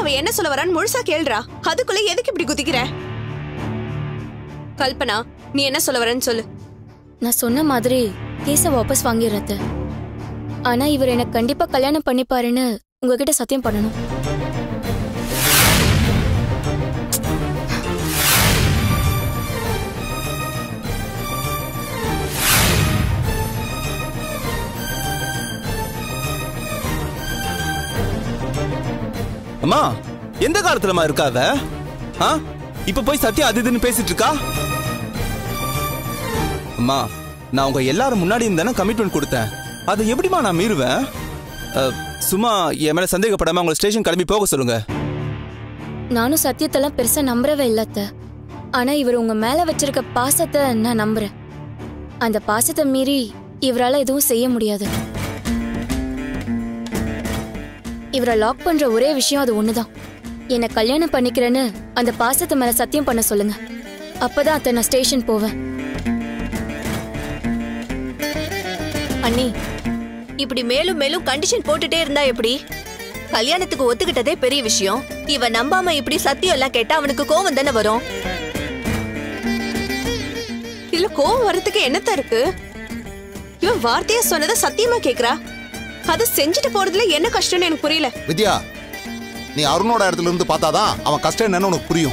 அவ என்ன சொல்ல வரான்னு முழுசா கேளுடா அதுக்குள்ள எதுக்கு இப்படி குதிக்கிற கல்பனா நீ என்ன சொல்ல வரேன்னு சொல்லு நான் சொன்ன மாதிரி கேஸை வாபஸ் வாங்கிடுறத ஆனா இவர் எனக்கு கண்டிப்பா கல்யாணம் பண்ணிப்பாருன்னு உங்ககிட்ட சத்தியம் பண்ணணும் அம்மா எந்த காலத்துலமா இருக்கா அவ ஆ இப்ப போய் சத்யா அது இதுன்னு பேசிட்டு இருக்கா அம்மா நான் உங்க எல்லாரும் முன்னாடியும் தானே கமிட்மெண்ட் கொடுத்தேன் அதை எப்படிமா நான் மீறுவேன் அ, சும்மா என் மேல சந்தேகப்படாம உங்களை ஸ்டேஷன் கிளம்பி போக சொல்லுங்க நானும் சத்தியத்தெல்லாம் பெருசா நம்புறவே இல்லத்த ஆனா இவர் உங்க மேல வச்சிருக்க பாசத்தை நான் நம்புறேன் அந்த பாசத்தை மீறி இவரால எதுவும் செய்ய முடியாது இவரை லாக் பண்ற ஒரே விஷயம் அது ஒண்ணுதான் என்னை கல்யாணம் பண்ணிக்கிறேன்னு அந்த பாசத்தை மேல சத்தியம் பண்ண சொல்லுங்க அப்பதான் அத்தை நான் ஸ்டேஷன் போவேன் அண்ணி இப்படி மேலும் மேலும் கண்டிஷன் போட்டுட்டே இருந்தா எப்படி கல்யாணத்துக்கு ஒத்துக்கிட்டதே பெரிய விஷயம் இவ நம்பாம இப்படி சத்தியம் எல்லாம் கேட்டா அவனுக்கு கோவம் தானே வரும் இதுல கோவம் வர்றதுக்கு என்னத்த இருக்கு இவன் வார்த்தையா சொன்னதை சத்தியமா கேக்குறா அதை செஞ்சுட்டு போறதுல என்ன கஷ்டம்னு எனக்கு புரியல வித்யா நீ அருணோட இடத்துல இருந்து பார்த்தாதான் அவன் கஷ்டம் என்னன்னு உனக்கு புரியும்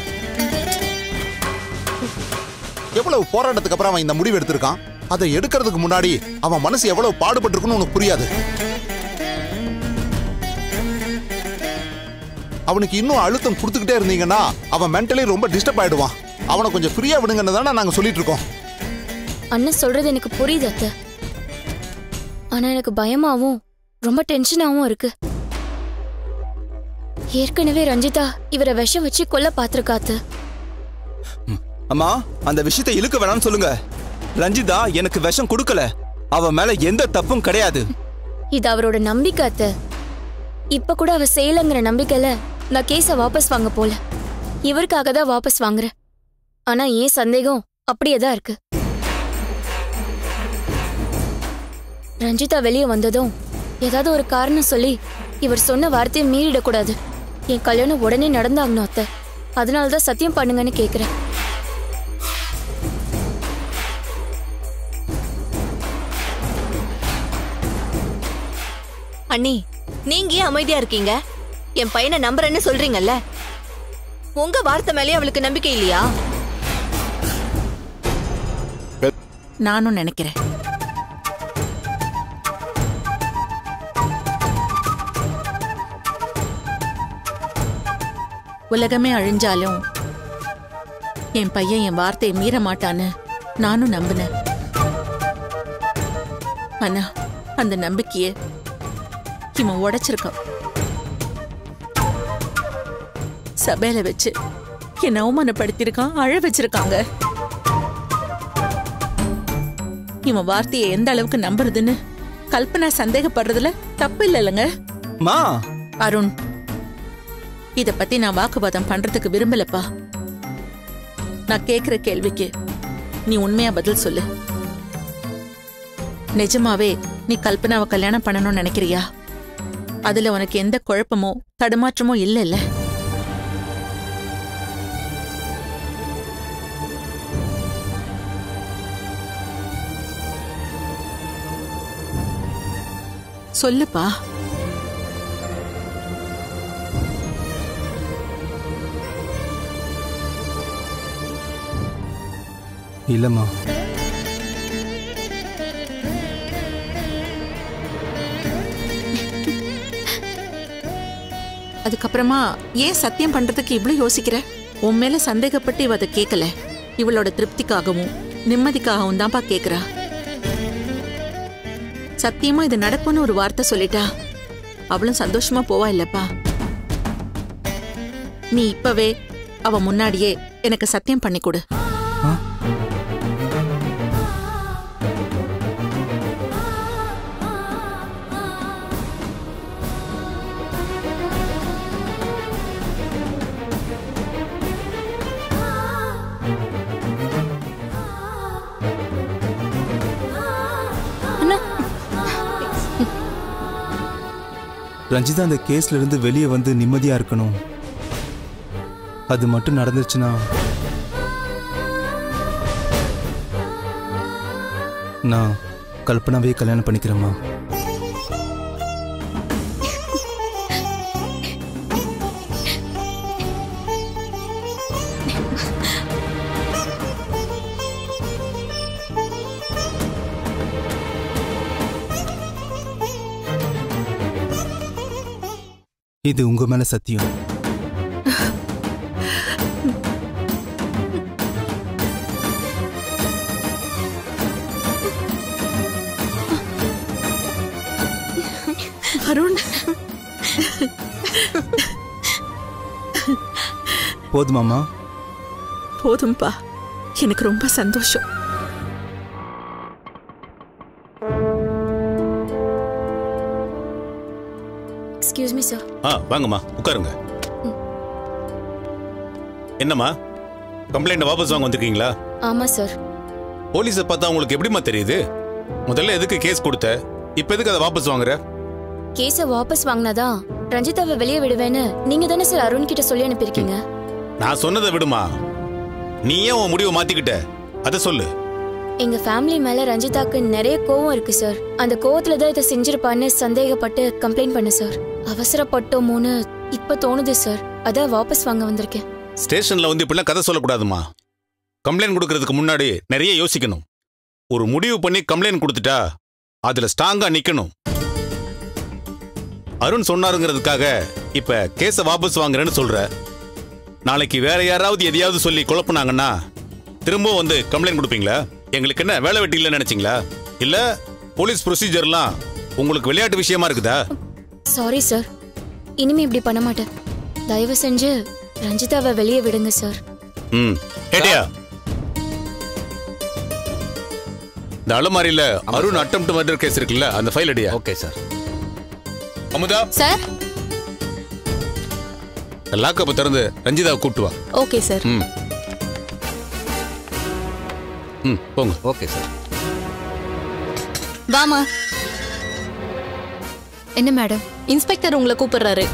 எவ்வளவு போராட்டத்துக்கு அப்புறம் அவன் இந்த முடிவு எடுத்திருக்கான் அதை எடுக்கிறதுக்கு முன்னாடி அவன் மனசு எவ்வளவு பாடுபட்டிருக்குன்னு உனக்கு புரியாது அவனுக்கு இன்னும் அழுத்தம் கொடுத்துக்கிட்டே இருந்தீங்கன்னா அவன் மென்டலி ரொம்ப டிஸ்டர்ப் ஆயிடுவான் அவனை கொஞ்சம் ஃப்ரீயா விடுங்கன்னு தானே நாங்க சொல்லிட்டு இருக்கோம் அண்ணன் சொல்றது எனக்கு புரியுது அத்தை ஆனா எனக்கு பயமாவும் ரொம்ப டென்ஷனாவும் இருக்கு ஏற்கனவே ரஞ்சிதா இவரை விஷம் வச்சு கொல்ல பாத்திருக்காத்து அம்மா அந்த விஷயத்தை இழுக்க வேணாம்னு சொல்லுங்க ரஞ்சிதா எனக்கு விஷம் கொடுக்கல அவ மேல எந்த தப்பும் கிடையாது இது அவரோட நம்பிக்கை அத்தை இப்ப கூட அவ செய்யலங்கிற நம்பிக்கையில நான் கேஸ வாபஸ் வாங்க போல இவருக்காக தான் வாபஸ் வாங்குறேன் ஆனா ஏன் சந்தேகம் அப்படியே தான் இருக்கு ரஞ்சிதா வெளியே வந்ததும் ஏதாவது ஒரு காரணம் சொல்லி இவர் சொன்ன வார்த்தையை மீறிடக்கூடாது என் கல்யாணம் உடனே நடந்தாகணும் அத்தை அதனால தான் சத்தியம் பண்ணுங்கன்னு கேக்குறேன் அண்ணி நீங்க ஏன் அமைதியா இருக்கீங்க என் பையனை நம்புறேன்னு சொல்றீங்கல்ல உங்க வார்த்தை மேலே அவளுக்கு நம்பிக்கை இல்லையா நானும் நினைக்கிறேன் உலகமே அழிஞ்சாலும் என் பையன் என் வார்த்தையை மீற மாட்டான்னு நானும் நம்பினேன் ஆனா அந்த நம்பிக்கைய இவன் உடைச்சிருக்கான் சபையில வச்சு என்னை அவமானப்படுத்தியிருக்கான் அழ வச்சிருக்காங்க இவன் வார்த்தையை எந்த அளவுக்கு நம்புறதுன்னு கல்பனா சந்தேகப்படுறதுல தப்பு இல்லைங்க மா அருண் இத பத்தி நான் வாக்குவாதம் பண்றதுக்கு விரும்பலப்பா நான் கேக்குற கேள்விக்கு நீ உண்மையா பதில் சொல்லு நிஜமாவே நீ கல்பனாவை கல்யாணம் பண்ணணும்னு நினைக்கிறியா அதுல உனக்கு எந்த குழப்பமோ தடுமாற்றமோ இல்லைல்ல சொல்லுப்பா இல்லம்மா அதுக்கப்புறமா ஏன் சத்தியம் பண்றதுக்கு இவ்ளோ யோசிக்கிற உன் மேல சந்தேகப்பட்டு இவ அதை கேட்கல இவளோட திருப்திக்காகவும் நிம்மதிக்காகவும் தான்ப்பா கேக்குறா சத்தியமா இது நடக்கும்னு ஒரு வார்த்தை சொல்லிட்டா அவளும் சந்தோஷமா போவா இல்லப்பா நீ இப்பவே அவ முன்னாடியே எனக்கு சத்தியம் பண்ணி கொடு அண்ணா ரஞ்சிதா அந்த கேஸ்ல இருந்து வெளியே வந்து நிம்மதியா இருக்கணும் அது மட்டும் நடந்துச்சுன்னா நான் கல்பனாவே கல்யாணம் பண்ணிக்கிறேம்மா இது உங்க மேல சத்தியம் அருண் போதுமாம்மா போதும்பா எனக்கு ரொம்ப சந்தோஷம் எக்ஸ்கியூஸ் மீ சார் ஆ வாங்கம்மா உட்காருங்க என்னம்மா கம்ப்ளைண்ட் வாபஸ் வாங்க வந்திருக்கீங்களா ஆமா சார் போலீஸை பார்த்தா உங்களுக்கு எப்படிம்மா தெரியுது முதல்ல எதுக்கு கேஸ் கொடுத்த இப்போ எதுக்கு அதை வாபஸ் வாங்குற கேஸ வாபஸ் வாங்கினாதான் ரஞ்சிதாவை வெளியே விடுவேன்னு நீங்க தானே சார் அருண் கிட்ட சொல்லி அனுப்பியிருக்கீங்க நான் சொன்னதை விடுமா நீ ஏன் உன் முடிவை மாத்திக்கிட்ட அதை சொல்லு எங்க ஃபேமிலி மேல ரஞ்சிதாக்கு நிறைய கோவம் இருக்கு சார் அந்த கோவத்துல தான் இதை செஞ்சிருப்பான்னு சந்தேகப்பட்டு கம்ப்ளைண்ட் பண்ண சார் அவசரப்பட்டோமோன்னு இப்ப தோணுது சார் அதான் வாபஸ் வாங்க வந்திருக்கேன் ஸ்டேஷன்ல வந்து இப்படிலாம் கதை சொல்லக்கூடாதுமா கம்ப்ளைண்ட் கொடுக்கறதுக்கு முன்னாடி நிறைய யோசிக்கணும் ஒரு முடிவு பண்ணி கம்ப்ளைண்ட் கொடுத்துட்டா அதுல ஸ்ட்ராங்கா நிக்கணும் அருண் சொன்னாருங்கிறதுக்காக இப்ப கேஸ வாபஸ் வாங்குறேன்னு சொல்ற நாளைக்கு வேற யாராவது எதையாவது சொல்லி குழப்புனாங்கன்னா திரும்பவும் வந்து கம்ப்ளைண்ட் கொடுப்பீங்களா எங்களுக்கு என்ன வேலை வெட்டி இல்லைன்னு நினைச்சீங்களா இல்ல போலீஸ் ப்ரொசீஜர்லாம் உங்களுக்கு விளையாட்டு விஷயமா இருக்குதா சாரி சார் இனிமே இப்படி பண்ண மாட்டேன் தயவு செஞ்சு ரஞ்சிதாவை வெளியே விடுங்க சார் ம் கேட்டியா இந்த அலமாரியில அருண் அட்டம் மர்டர் கேஸ் இருக்குல்ல அந்த ஃபைல் அடியா ஓகே சார் அமுதா சார் லாக்கப்பை திறந்து ரஞ்சிதாவை கூப்பிட்டு வா ஓகே சார் ம் ம் போங்க ஓகே சார் வாமா என்ன மேடம் இன்ஸ்பெக்டர் உங்களை கூப்பிடுறாரு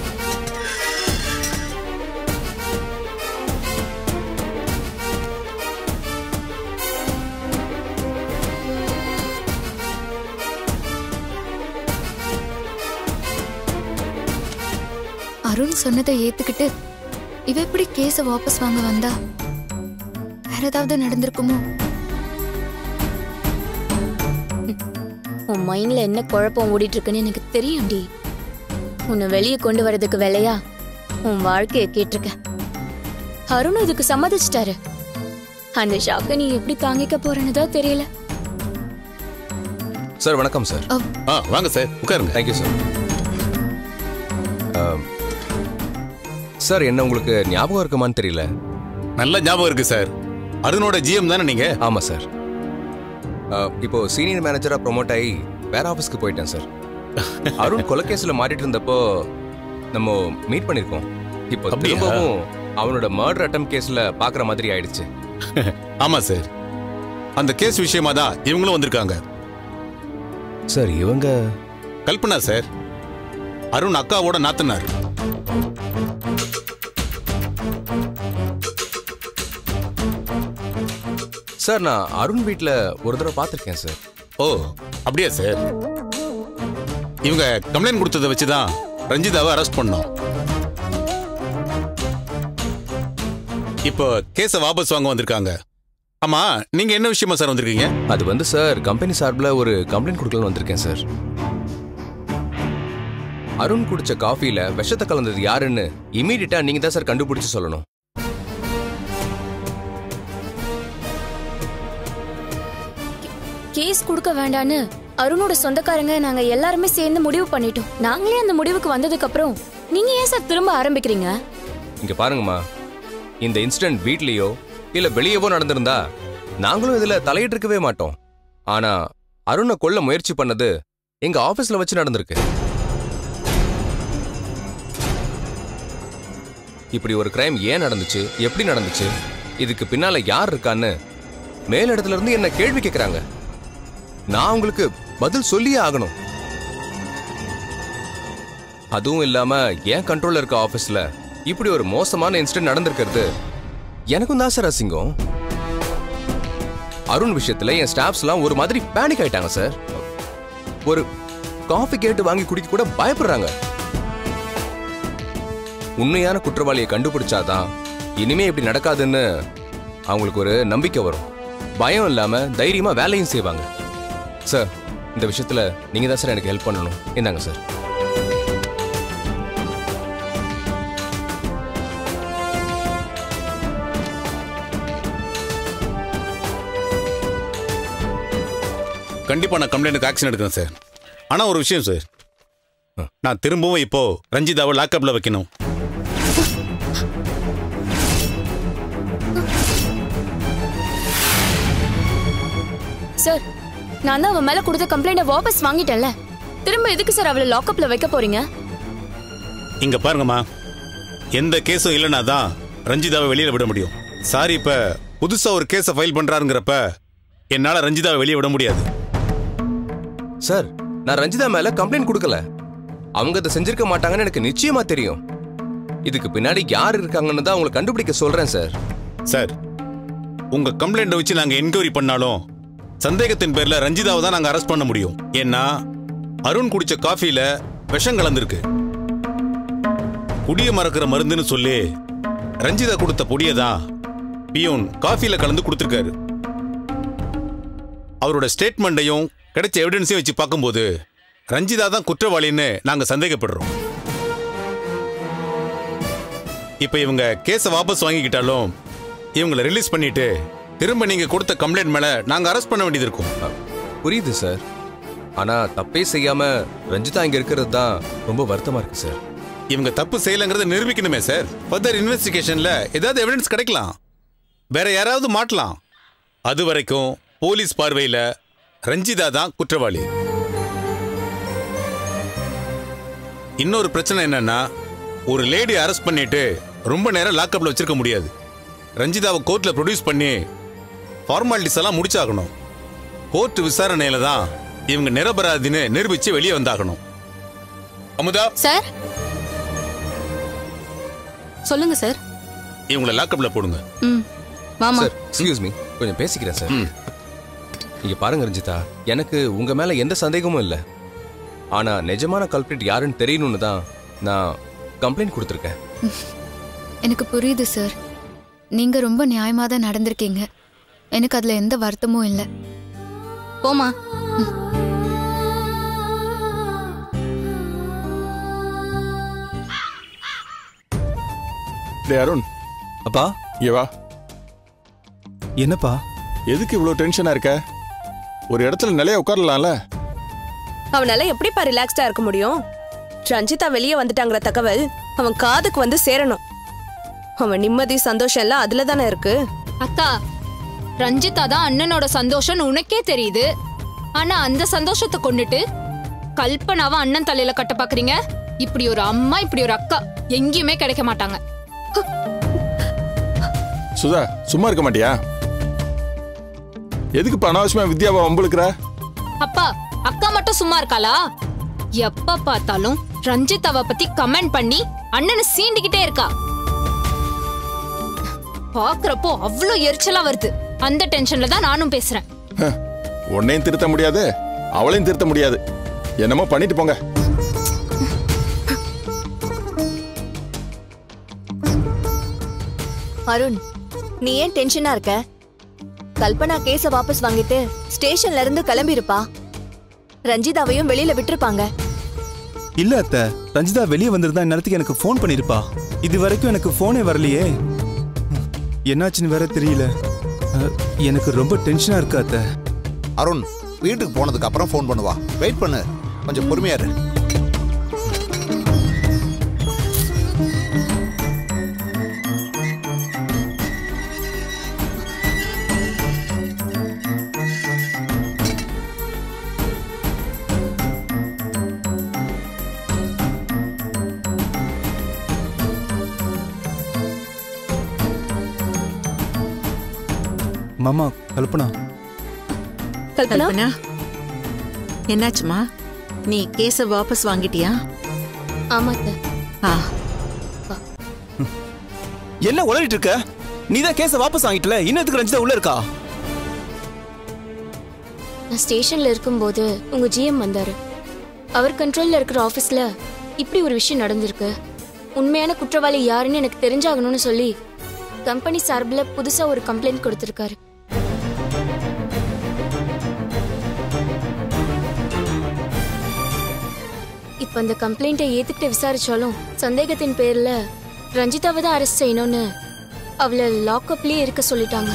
அருண் சொன்னதை ஏத்துக்கிட்டு இவ எப்படி கேஸ வாபஸ் வாங்க வந்தா வேற ஏதாவது நடந்திருக்குமோ உன் மைண்ட்ல என்ன குழப்பம் ஓடிட்டு இருக்குன்னு எனக்கு தெரியும்டி உன்னை வெளியே கொண்டு வரதுக்கு வேலையா உன் வாழ்க்கைய கேட்டிருக்க அருண் இதுக்கு சம்மதிச்சிட்டாரு அந்த ஷாக்கை நீ எப்படி தாங்கிக்க போறேன்னு தான் தெரியல சார் வணக்கம் சார் ஆ வாங்க சார் உட்காருங்க தேங்க்யூ சார் சார் என்ன உங்களுக்கு ஞாபகம் இருக்குமான்னு தெரியல நல்ல ஞாபகம் இருக்கு சார் அருணோட ஜிஎம் தானே நீங்க ஆமாம் சார் இப்போ சீனியர் மேனேஜராக ப்ரொமோட் ஆகி வேற ஆஃபீஸ்க்கு போயிட்டேன் சார் அருண் கொலைகேஸில் மாட்டிட்டு இருந்தப்போ நம்ம மீட் பண்ணியிருக்கோம் இப்போ அப்படியா? திரும்பவும் அவனோட மர்டர் அட்டம் கேஸில் பார்க்குற மாதிரி ஆயிடுச்சு ஆமா சார் அந்த கேஸ் விஷயமா தான் இவங்களும் வந்திருக்காங்க சார் இவங்க கல்பனா சார் அருண் அக்காவோட நாத்தனார் சார் நான் அருண் வீட்டில் ஒரு தடவை பார்த்துருக்கேன் சார் ஓ அப்படியா சார் இவங்க கம்ப்ளைண்ட் கொடுத்ததை வச்சு தான் ரஞ்சிதாவை அரெஸ்ட் பண்ணோம் இப்போ கேஸை வாபஸ் வாங்க வந்திருக்காங்க ஆமா நீங்க என்ன விஷயமா சார் வந்திருக்கீங்க அது வந்து சார் கம்பெனி சார்பில் ஒரு கம்ப்ளைண்ட் கொடுக்கலாம்னு வந்திருக்கேன் சார் அருண் குடிச்ச காஃபில விஷத்தை கலந்தது யாருன்னு இமீடியட்டா நீங்க தான் சார் கண்டுபிடிச்சு சொல்லணும் கேஸ் கொடுக்க வேண்டான்னு அருணோட சொந்தக்காரங்க நாங்க எல்லாருமே சேர்ந்து முடிவு பண்ணிட்டோம் நாங்களே அந்த முடிவுக்கு வந்ததுக்கு அப்புறம் நீங்க ஏன் சார் திரும்ப ஆரம்பிக்கிறீங்க இங்க பாருங்கம்மா இந்த இன்சிடென்ட் வீட்லயோ இல்ல வெளியவோ நடந்திருந்தா நாங்களும் இதுல தலையிட்டு இருக்கவே மாட்டோம் ஆனா அருணை கொல்ல முயற்சி பண்ணது எங்க ஆபீஸ்ல வச்சு நடந்திருக்கு இப்படி ஒரு கிரைம் ஏன் நடந்துச்சு எப்படி நடந்துச்சு இதுக்கு பின்னால யார் இருக்கான்னு மேலிடத்துல இருந்து என்ன கேள்வி கேட்கறாங்க நான் உங்களுக்கு பதில் சொல்லியே ஆகணும் அதுவும் இல்லாம என் கண்ட்ரோல்ல இருக்க ஆபீஸ்ல இப்படி ஒரு மோசமான இன்சிடென்ட் நடந்திருக்கிறது எனக்கும் தான் சார் அசிங்கம் அருண் விஷயத்துல என் ஸ்டாஃப்ஸ்லாம் ஒரு மாதிரி பேனிக் ஆயிட்டாங்க சார் ஒரு காஃபி கேட்டு வாங்கி குடிக்க கூட பயப்படுறாங்க உண்மையான குற்றவாளியை கண்டுபிடிச்சாதான் இனிமே இப்படி நடக்காதுன்னு அவங்களுக்கு ஒரு நம்பிக்கை வரும் பயம் இல்லாம தைரியமா வேலையும் செய்வாங்க சார் இந்த விஷயத்துல நீங்க தான் சார் எனக்கு ஹெல்ப் பண்ணணும் இந்தாங்க சார் கண்டிப்பா நான் கம்ப்ளைண்ட்டுக்கு ஆக்ஷன் எடுக்கிறேன் சார் ஆனா ஒரு விஷயம் சார் நான் திரும்பவும் இப்போ ரஞ்சிதாவை லாக்அப்ல வைக்கணும் சார் நான் தான் அவன் மேல கொடுத்த கம்ப்ளைண்ட வாபஸ் வாங்கிட்டேன்ல திரும்ப எதுக்கு சார் அவளை லாக்அப்ல வைக்க போறீங்க இங்க பாருங்கம்மா எந்த கேஸும் இல்லைனா தான் ரஞ்சிதாவை வெளியில விட முடியும் சாரி இப்ப புதுசா ஒரு கேஸை ஃபைல் பண்றாருங்கிறப்ப என்னால ரஞ்சிதாவை வெளியே விட முடியாது சார் நான் ரஞ்சிதா மேல கம்ப்ளைண்ட் கொடுக்கல அவங்க அதை செஞ்சிருக்க மாட்டாங்கன்னு எனக்கு நிச்சயமா தெரியும் இதுக்கு பின்னாடி யார் இருக்காங்கன்னு தான் அவங்களை கண்டுபிடிக்க சொல்றேன் சார் சார் உங்க கம்ப்ளைண்ட்டை வச்சு நாங்க என்கொயரி பண்ணாலும் சந்தேகத்தின் பேர்ல ரஞ்சிதாவை தான் நாங்க அரெஸ்ட் பண்ண முடியும் ஏன்னா அருண் குடிச்ச காஃபில விஷம் கலந்திருக்கு குடிய மறக்கிற மருந்துன்னு சொல்லி ரஞ்சிதா கொடுத்த பொடியை தான் பியூன் காஃபில கலந்து கொடுத்துருக்காரு அவரோட ஸ்டேட்மெண்ட்டையும் கிடைச்ச எவிடன்ஸையும் வச்சு பார்க்கும்போது ரஞ்சிதா தான் குற்றவாளின்னு நாங்க சந்தேகப்படுறோம் இப்ப இவங்க கேஸை வாபஸ் வாங்கிக்கிட்டாலும் இவங்களை ரிலீஸ் பண்ணிட்டு திரும்ப நீங்க கொடுத்த கம்ப்ளைண்ட் மேல நாங்க அரெஸ்ட் பண்ண வேண்டியது இருக்கும் புரியுது சார் ஆனா தப்பே செய்யாம ரஞ்சிதா இங்க இருக்கிறது தான் ரொம்ப வருத்தமா இருக்கு சார் இவங்க தப்பு செய்யலங்கிறத நிரூபிக்கணுமே சார் ஃபர்தர் இன்வெஸ்டிகேஷன்ல ஏதாவது எவிடன்ஸ் கிடைக்கலாம் வேற யாராவது மாட்டலாம் அது வரைக்கும் போலீஸ் பார்வையில ரஞ்சிதா தான் குற்றவாளி இன்னொரு பிரச்சனை என்னன்னா ஒரு லேடி அரெஸ்ட் பண்ணிட்டு ரொம்ப நேரம் லாக்அப்ல வச்சிருக்க முடியாது ரஞ்சிதாவை கோர்ட்ல ப்ரொடியூஸ் பண்ணி ஃபார்மாலிட்டிஸ் எல்லாம் முடிச்சாகணும் கோர்ட் விசாரணையில தான் இவங்க நிரபராதின்னு நிரூபிச்சு வெளியே வந்தாகணும் அமுதா சார் சொல்லுங்க சார் இவங்களை லாக்அப்ல போடுங்க ம் மாமா சார் எக்ஸ்கியூஸ் மீ கொஞ்சம் பேசிக்கிறேன் சார் ம். இங்க பாருங்க ரஞ்சிதா எனக்கு உங்க மேல எந்த சந்தேகமும் இல்ல ஆனா நிஜமான கல்பிரிட் யாருன்னு தெரியணும்னு தான் நான் கம்ப்ளைண்ட் கொடுத்துருக்கேன் எனக்கு புரியுது சார் நீங்க ரொம்ப நியாயமா தான் நடந்திருக்கீங்க எனக்கு அதுல எந்த வருத்தமும் இல்லை போமா டே அருண் அப்பா இங்க வா என்னப்பா எதுக்கு இவ்வளோ டென்ஷனா இருக்க ஒரு இடத்துல நிலைய உட்காரலாம்ல அவனால எப்படிப்பா ரிலாக்ஸ்டா இருக்க முடியும் ரஞ்சிதா வெளியே வந்துட்டாங்கிற தகவல் அவன் காதுக்கு வந்து சேரணும் அவன் நிம்மதி சந்தோஷம் எல்லாம் அதுல தானே இருக்கு அக்கா ரஞ்சிதா தான் அண்ணனோட சந்தோஷம் உனக்கே தெரியுது ஆனா அந்த சந்தோஷத்தை கொண்டுட்டு கல்பனாவை அண்ணன் தலையில கட்ட பாக்குறீங்க இப்படி ஒரு அம்மா இப்படி ஒரு அக்கா எங்கேயுமே கிடைக்க மாட்டாங்க சுதா சும்மா இருக்க மாட்டியா எதுக்கு இப்ப அனாவசியமா வித்யாவை வம்புழுக்கிற அப்பா அக்கா மட்டும் சும்மா இருக்காளா எப்ப பார்த்தாலும் ரஞ்சிதாவை பத்தி கமெண்ட் பண்ணி அண்ணனை சீண்டிக்கிட்டே இருக்கா பாக்குறப்போ அவ்வளோ எரிச்சலா வருது அந்த டென்ஷன்ல தான் நானும் பேசுறேன் ஹ, உன்னையும் திருத்த முடியாது அவளையும் திருத்த முடியாது என்னமோ பண்ணிட்டு போங்க அருண் நீ ஏன் டென்ஷனா இருக்க கல்பனா கேஸ வாபஸ் வாங்கிட்டு ஸ்டேஷன்ல இருந்து கிளம்பி இருப்பா ரஞ்சிதாவையும் வெளியில விட்டுருப்பாங்க இல்ல அத்தை ரஞ்சிதா வெளியே வந்திருந்தா இந்நேரத்துக்கு எனக்கு ஃபோன் பண்ணிருப்பா இது வரைக்கும் எனக்கு ஃபோனே வரலையே என்னாச்சுன்னு வேற தெரியல அஹ், எனக்கு ரொம்ப டென்ஷனா இருக்கு அத்தை அருண் வீட்டுக்கு போனதுக்கு அப்புறம் ஃபோன் பண்ணுவா வெயிட் பண்ணு கொஞ்சம் பொறுமையா இரு மாமா கல்பனா கல்பனா கல்பனா என்னாச்சுமா நீ கேஸ வாபஸ் வாங்கிட்டியா ஆமா அத்தை. ஆ என்ன உளறிட்டு இருக்க நீ தான் கேஸை வாபஸ் வாங்கிட்டல இன்னத்துக்கு ரஞ்சிதா உள்ள இருக்கா நான் ஸ்டேஷன்ல இருக்கும்போது உங்க ஜிஎம் வந்தாரு அவர் கண்ட்ரோல்ல இருக்கிற ஆபீஸ்ல இப்படி ஒரு விஷயம் நடந்திருக்கு உண்மையான குற்றவாளி யாருன்னு எனக்கு தெரிஞ்சாகணும்னு சொல்லி கம்பெனி சார்பில் புதுசா ஒரு கம்ப்ளைண்ட் கொடுத்திருக்காரு இப்ப அந்த கம்ப்ளைண்ட்டை ஏத்துக்கிட்டு விசாரிச்சாலும் சந்தேகத்தின் பேர்ல ரஞ்சிதாவை தான் அரெஸ்ட் செய்யணும்னு அவளை லாக்அப்லயே இருக்க சொல்லிட்டாங்க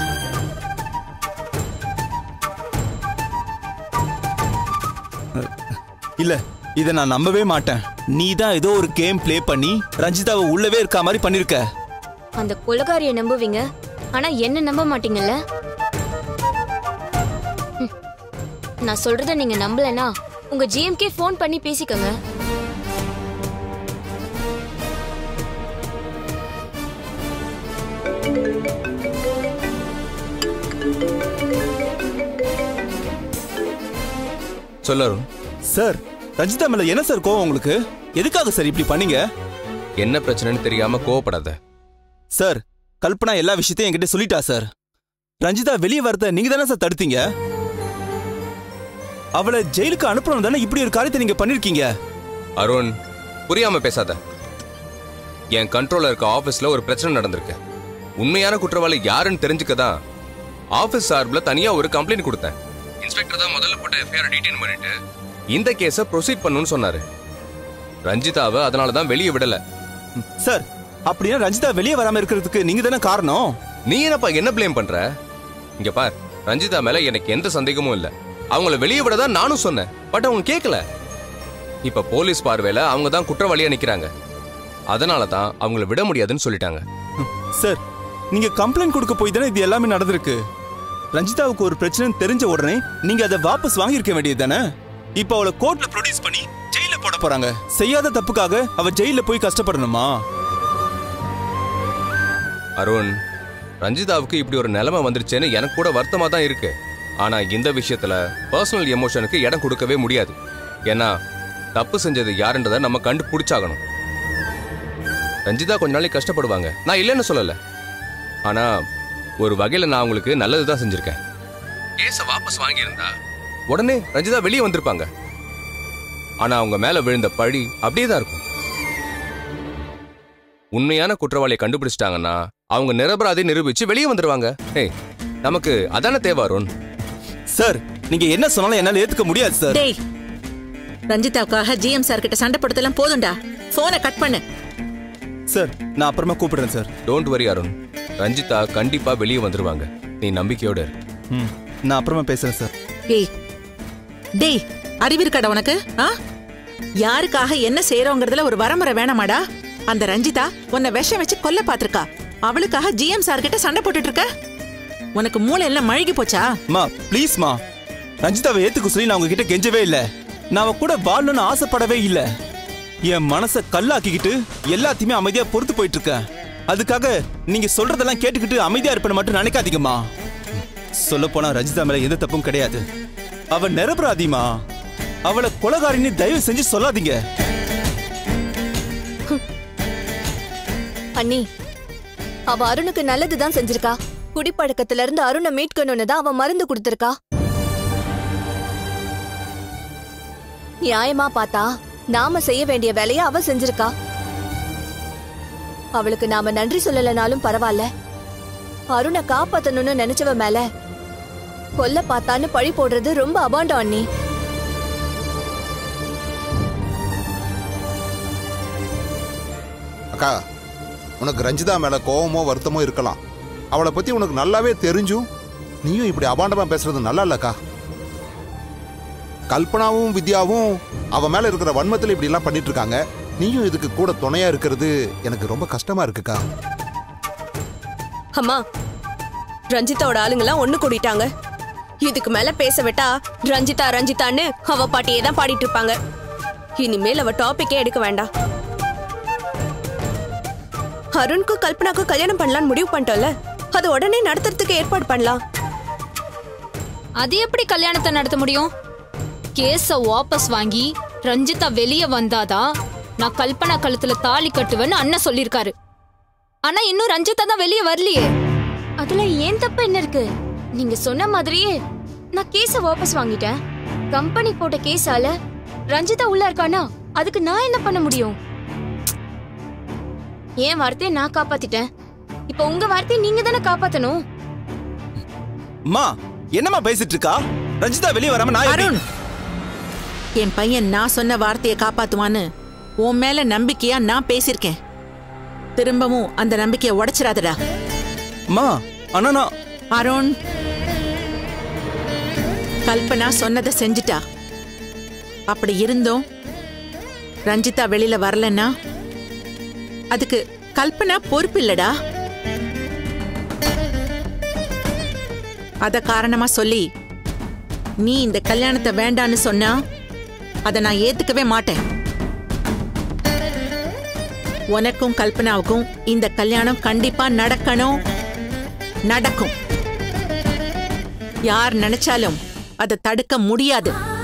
இல்ல இத நான் நம்பவே மாட்டேன் நீ தான் ஏதோ ஒரு கேம் ப்ளே பண்ணி ரஞ்சிதாவை உள்ளவே இருக்க மாதிரி பண்ணிருக்க அந்த கொலகாரியை நம்புவீங்க ஆனா என்ன நம்ப மாட்டீங்கல்ல ம். நான் சொல்றத நீங்க நம்பலனா உங்க ஜிஎம்கே ஃபோன் பண்ணி பேசிக்கங்க சொல்லு அருண் சார் ரஞ்சிதா மேல என்ன சார் கோவம் உங்களுக்கு எதுக்காக சார் இப்படி பண்ணீங்க என்ன பிரச்சனைன்னு தெரியாம கோவப்படாத சார் கல்பனா எல்லா விஷயத்தையும் என்கிட்ட சொல்லிட்டா சார் ரஞ்சிதா வெளியே வரத நீங்க தானே சார் தடுத்தீங்க அவளை ஜெயிலுக்கு அனுப்பணும் தானே இப்படி ஒரு காரியத்தை நீங்க பண்ணிருக்கீங்க அருண் புரியாம பேசாத என் கண்ட்ரோல்ல இருக்க ஆபீஸ்ல ஒரு பிரச்சனை நடந்திருக்கு உண்மையான குற்றவாளி யாருன்னு தெரிஞ்சுக்க தான் ஆபீஸ் சார்பில் தனியா ஒரு கம்ப்ளைண்ட் கொடுத்தேன் இன்ஸ்பெக்டர் தான் முதல்ல போட்டு எஃப்ஐஆர் டீடைன் பண்ணிட்டு இந்த கேஸை ப்ரொசீட் பண்ணணும்னு சொன்னாரு ரஞ்சிதாவை அதனால தான் வெளியே விடல சார் அப்படின்னா ரஞ்சிதா வெளியே வராம இருக்கிறதுக்கு நீங்க தானே காரணம் நீ என்னப்பா என்ன ப்ளேம் பண்ற இங்க பார் ரஞ்சிதா மேல எனக்கு எந்த சந்தேகமும் இல்ல அவங்கள வெளியே விட தான் நானும் சொன்னேன் பட் அவங்க கேட்கல இப்ப போலீஸ் பார்வையில அவங்க தான் குற்றவாளியா நிக்கிறாங்க அதனால தான் அவங்கள விட முடியாதுன்னு சொல்லிட்டாங்க சார் நீங்க கம்ப்ளைண்ட் கொடுக்க போய் தானே இது எல்லாமே நடந்திருக்கு ரஞ்சிதாவுக்கு ஒரு பிரச்சனை தெரிஞ்ச உடனே நீங்க அதை வாபஸ் வாங்கியிருக்க வேண்டியது தானே இப்போ அவளை கோர்ட்ல ப்ரொடியூஸ் பண்ணி ஜெயில போட போறாங்க செய்யாத தப்புக்காக அவ ஜெயில போய் கஷ்டப்படணுமா அருண் ரஞ்சிதாவுக்கு இப்படி ஒரு நிலைமை வந்துருச்சேன்னு எனக்கு கூட வருத்தமா தான் இருக்கு ஆனா இந்த விஷயத்துல பர்சனல் எமோஷனுக்கு இடம் கொடுக்கவே முடியாது ஏன்னா தப்பு செஞ்சது யாருன்றதை நம்ம கண்டுபிடிச்சாகணும் ரஞ்சிதா கொஞ்ச நாளைக்கு கஷ்டப்படுவாங்க நான் இல்லைன்னு சொல்லல ஆனா ஒரு வகையில நான் அவங்களுக்கு நல்லது தான் செஞ்சிருக்கேன் கேஸ வாபஸ் வாங்கியிருந்தா உடனே ரஞ்சிதா வெளியே வந்திருப்பாங்க ஆனா அவங்க மேல விழுந்த பழி அப்படியே தான் இருக்கும் உண்மையான குற்றவாளியை கண்டுபிடிச்சிட்டாங்கன்னா அவங்க நிரபராதி நிரூபிச்சு வெளியே வந்துருவாங்க ஏய் நமக்கு அதானே தேவை அருண் சார் நீங்க என்ன சொன்னாலும் என்னால ஏத்துக்க முடியாது சார் டேய் ரஞ்சிதாவுக்காக ஜிஎம் சார் கிட்ட சண்டை போடுறதெல்லாம் போதும்டா போனை கட் பண்ணு சார் நான் அப்புறமா கூப்பிடுறேன் sir don't worry Arun Ranjitha கண்டிப்பா வெளியே வந்துருவாங்க நீ நம்பிக்கையோட இரு ம் நான் அப்புறமா பேசுறேன் சார் டேய் டேய் அறிவிருக்கடா உனக்கு ஆ யாருக்காக என்ன செய்யறோங்கிறதுல ஒரு வரமுறை வேணாமாடா அந்த ரஞ்சிதா உன்னை விஷம் வச்சு கொல்ல பாத்திருக்கா அவளுக்காக ஜிஎம் சார் கிட்ட சண்டை போட்டுட்டு இருக்க உனக்கு மூளை எல்லாம் மழுகி போச்சா மா ப்ளீஸ் மா ரஞ்சிதாவை ஏத்துக்க சொல்லி நான் உங்ககிட்ட கெஞ்சவே இல்ல நான் அவ கூட வாழணும்னு ஆசைப்படவே இல்ல என் மனசை கல்லாக்கிக்கிட்டு எல்லாத்தையுமே அமைதியா பொறுத்து போயிட்டு இருக்கேன் அதுக்காக நீங்க சொல்றதெல்லாம் கேட்டுக்கிட்டு அமைதியா இருப்பேன்னு மட்டும் நினைக்காதீங்கம்மா சொல்ல போனா ரஞ்சிதா மேல எந்த தப்பும் கிடையாது அவ நிரபராதிமா அவளை கொலகாரின்னு தயவு செஞ்சு சொல்லாதீங்க அண்ணி அவ அருணுக்கு நல்லதுதான் செஞ்சிருக்கா குடிப்பழக்கத்துல இருந்து அருணை மீட்கணும்னு தான் அவ மருந்து கொடுத்திருக்கா நியாயமா பார்த்தா நாம செய்ய வேண்டிய வேலைய அவ செஞ்சிருக்கா அவளுக்கு நாம நன்றி சொல்லலனாலும் பரவாயில்ல அருணை காப்பாத்தணும்னு நினைச்சவ மேல கொல்ல பார்த்தான்னு பழி போடுறது ரொம்ப அபாண்டம் அண்ணி அக்கா உனக்கு ரஞ்சிதா மேல கோவமோ வருத்தமோ இருக்கலாம் அவளை பத்தி உனக்கு நல்லாவே தெரிஞ்சும் நீயும் இப்படி அபாண்டமா பேசுறது நல்லா இல்லக்கா கல்பனாவும் வித்யாவும் அவ மேல இருக்கிற வன்மத்துல இப்படி எல்லாம் பண்ணிட்டு இருக்காங்க நீயும் இதுக்கு கூட துணையா இருக்கிறது எனக்கு ரொம்ப கஷ்டமா இருக்குக்கா அம்மா ரஞ்சிதாவோட ஆளுங்கெல்லாம் ஒண்ணு கூடிட்டாங்க இதுக்கு மேல பேச விட்டா ரஞ்சிதா ரஞ்சிதான்னு அவ பாட்டியே தான் பாடிட்டு இருப்பாங்க இனிமேல் அவ டாபிக்கே எடுக்க வேண்டாம் அருண்க்கும் கல்பனாக்கும் கல்யாணம் பண்ணலாம்னு முடிவு பண்ணிட்டோம்ல அது உடனே நடத்துறதுக்கு ஏற்பாடு பண்ணலாம் அது எப்படி கல்யாணத்தை நடத்த முடியும் கேஸ வாபஸ் வாங்கி ரஞ்சிதா வெளியே வந்தாதான் நான் கல்பனா கழுத்துல தாலி கட்டுவேன்னு அண்ணன் சொல்லியிருக்காரு ஆனா இன்னும் ரஞ்சிதா தான் வெளியே வரலையே அதுல ஏன் தப்பு என்ன இருக்கு நீங்க சொன்ன மாதிரியே நான் கேஸ வாபஸ் வாங்கிட்டேன் கம்பெனி போட்ட கேஸால ரஞ்சிதா உள்ள இருக்கானா அதுக்கு நான் என்ன பண்ண முடியும் என் வார்த்தையை நான் காப்பாத்திட்டேன் இப்ப உங்க வார்த்தையை நீங்க தானே காப்பாத்தணும் அம்மா என்னம்மா பேசிட்டு இருக்கா ரஞ்சிதா வெளியே வராம நான் எப்படி- அருண் என் பையன் நான் சொன்ன வார்த்தையை காப்பாத்துவான்னு உன் மேல நம்பிக்கையா நான் பேசியிருக்கேன் திரும்பவும் அந்த நம்பிக்கையை உடைச்சிடாதடா அம்மா அண்ணா நான் அருண் கல்பனா சொன்னதை செஞ்சிட்டா அப்படி இருந்தும் ரஞ்சிதா வெளியில வரலன்னா அதுக்கு கல்பனா பொறுப்பு இல்லடா அத காரணமா சொல்லி நீ இந்த கல்யாணத்தை வேண்டான்னு சொன்னா அதை நான் ஏத்துக்கவே மாட்டேன் உனக்கும் கல்பனாவுக்கும் இந்த கல்யாணம் கண்டிப்பா நடக்கணும் நடக்கும் யார் நினைச்சாலும் அதை தடுக்க முடியாது